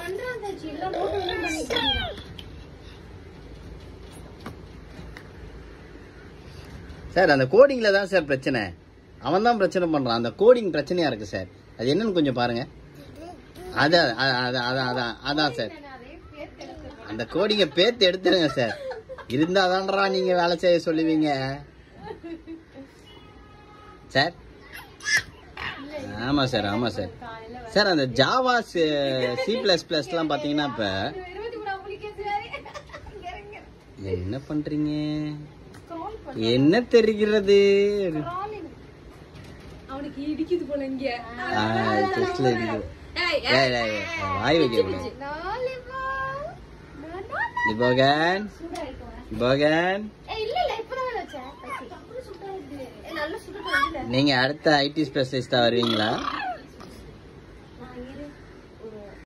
பண்றான் தாச்சி எல்லாம் நோட்டு எல்லாம் பண்ணிட்டு இருக்கான். சார் அந்த கோடிங்ல தான் சார் பிரச்சனை அவன் தான் பிரச்சனை பண்றான் அந்த கோடிங் பிரச்சனையா இருக்கு சார் அது என்னன்னு கொஞ்சம் பாருங்க அதான் அதான் அதான் அதான் அதான் அதான் சார் நான் அதையே பேர் கிடக்குறேன் அந்த கோடிங்க பேத்து எடுத்துருங்க சார் இருந்தாதான்றா நீங்க வேலை செய்ய சொல்லுவீங்க சார் ஆமா சார் ஆமா சார் காலையில சார் அந்த ஜாவா சி பிளஸ் பிளஸ்லாம் பார்த்தீங்கன்னா இப்போ இருபத்தி மூணாம் மணிக்கு கேட்கிறாரு. இங்க இருங்க. என்ன பண்றீங்க Scroll பண்ணு. என்ன தெரிகிறது Scrolling. அவனுக்கு இடிக்குது போல இங்க செஸ்ட்ல இருக்கு ஏய், ஏய், ஏய், ஏய், வாய் வைக்க கூடாது Lollipop. No, no, no. நிபோகன் சூடா இருக்கும். நிபோகன் ஏய், இல்ல, இல்ல, இப்பதான் வச்சேன். அப்புறம் சுட்டா இருக்கு. ஏய், நல்லா சுட்டுட்டு வந்து. நீங்க அடுத்த ஐடி ஸ்பெஷலிஸ்டா வருவீங்களா